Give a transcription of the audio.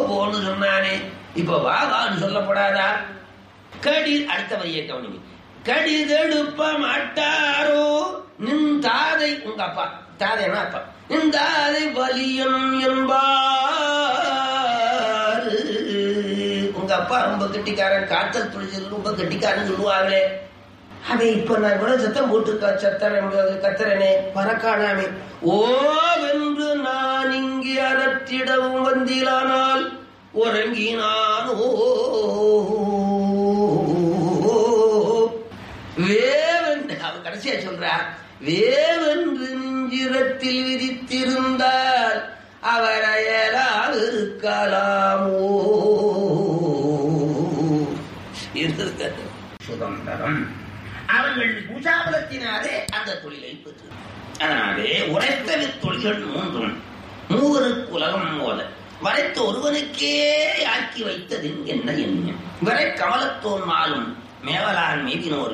போன்னு சொன்னானே இப்ப வா வான்னு சொல்லப்படாதா கடி அடுத்த வரியை கவனிங்க கடிதெடுப்ப மாட்டாரோ நின் தாதை உங்க அப்பா தாதைனா அப்பா நின் தாதை பலியன் என்பார் உங்க அப்பா ரொம்ப கெட்டிக்காரன் காத்தல் துளிச்சல் ரொம்ப கெட்டிக்காரன் சொல்லுவாங்களே அதை இப்ப நான் கூட சத்தம் போட்டு க- சத்தரன் கத்துறனே பறக்கானாமே ஓவென்று நான் இங்கே அறத்திடவும் வந்திலானால் உறங்கினானோ வேவென்று அவன் கடைசியா சொல்றா வேவென்று நெஞ்சிரத்தில் விதித்திருந்தால் அவர் அயலால் இருக்கலாமோ இருந்தது சுதந்திரம் அவர்கள் பூஜாபலத்தினாலே அந்த தொழிலை பெற்று அதனாலே உரைத்த தொழில்கள் மூன்றும் மூவருக்கு உலகம் போல வரைத்த ஒருவனுக்கே ஆக்கி வைத்ததின் என்ன எண்ணம் வரை கமலத்தோன் மாலும் மேவலான் மீதினோர்